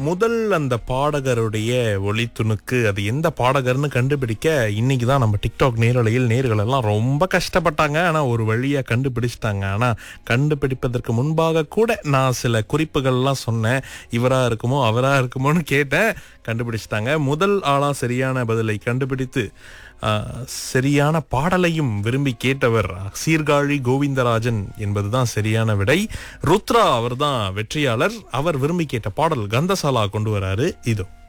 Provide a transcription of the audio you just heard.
முதல் அந்த பாடகருடைய ஒளித்துணுக்கு அது எந்த பாடகர்னு கண்டுபிடிக்க இன்னைக்கு தான் நம்ம டிக்டாக் நேரலையில் நேர்கள் எல்லாம் ரொம்ப கஷ்டப்பட்டாங்க ஆனா ஒரு வழியா கண்டுபிடிச்சிட்டாங்க ஆனா கண்டுபிடிப்பதற்கு முன்பாக கூட நான் சில குறிப்புகள்லாம் சொன்னேன் இவரா இருக்குமோ அவரா இருக்குமோன்னு கேட்டேன் கண்டுபிடிச்சிட்டாங்க முதல் ஆளா சரியான பதிலை கண்டுபிடித்து ஆஹ், சரியான பாடலையும் விரும்பி கேட்டவர் சீர்காழி கோவிந்தராஜன் என்பதுதான் சரியான விடை ருத்ரா அவர்தான் வெற்றியாளர் அவர் விரும்பி கேட்ட பாடல் கந்தசாலா கொண்டு வராரு இதோ